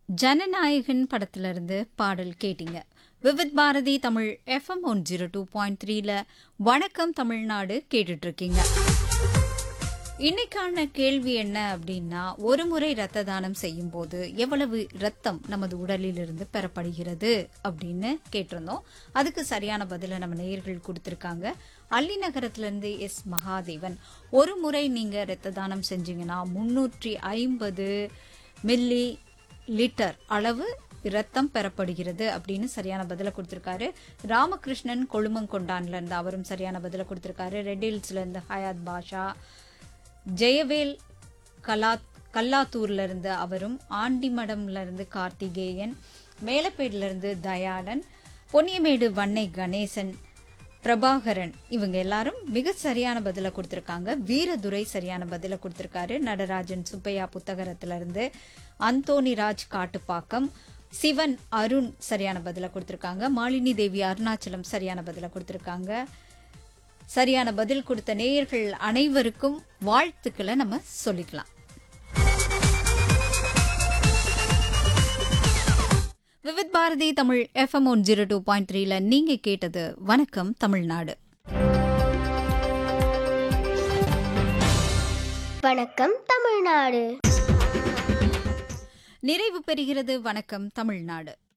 ஜனநாயகன் படத்துல இருந்து பாடல் கேட்டீங்க Vividh Bharati Tamil FM one zero two point த்ரீல வணக்கம் தமிழ்நாடு கேட்டுட்டு இருக்கீங்க இன்னைக்கான கேள்வி என்ன அப்படின்னா ஒரு முறை ரத்த தானம் செய்யும் போது எவ்வளவு ரத்தம் நமது உடலில் இருந்து பெறப்படுகிறது அப்படின்னு கேட்டிருந்தோம் அதுக்கு சரியான பதிலை நம்ம நேயர்கள் கொடுத்திருக்காங்க அள்ளி நகரத்துல இருந்து எஸ் மகாதேவன் ஒரு முறை நீங்க ரத்த தானம் செஞ்சீங்கன்னா முன்னூற்றி ஐம்பது மில்லி லிட்டர் அளவு ரத்தம் பெறப்படுகிறது அப்படின்னு சரியான பதிலை கொடுத்திருக்காரு ராமகிருஷ்ணன் கொழுமங்கொண்டான்ல இருந்து அவரும் சரியான பதிலை கொடுத்திருக்காரு ரெட் ஹில்ஸ்ல இருந்து ஹயாத் பாஷா ஜெயவேல் கலா கல்லாத்தூர்ல இருந்து அவரும் ஆண்டிமடம்ல இருந்து கார்த்திகேயன் மேலப்பேடுல இருந்து தயாளன் பொன்னியமேடு வன்னை கணேசன் பிரபாகரன் இவங்க எல்லாரும் மிக சரியான பதிலை கொடுத்திருக்காங்க வீரதுரை சரியான பதிலை கொடுத்திருக்காரு நடராஜன் சுப்பையா புத்தகரத்துல இருந்து அந்தோணிராஜ் காட்டுப்பாக்கம் சிவன் அருண் சரியான பதிலை கொடுத்திருக்காங்க மாலினி தேவி அருணாச்சலம் சரியான பதிலை கொடுத்திருக்காங்க சரியான பதில் கொடுத்த நேயர்கள் அனைவருக்கும் வாழ்த்துக்களை நம்ம சொல்லிக்கலாம் Vividh Bharati Tamil FM one zero two point த்ரீல நீங்க கேட்டது வணக்கம் தமிழ்நாடு வணக்கம் தமிழ்நாடு நிறைவு பெறுகிறது வணக்கம் தமிழ்நாடு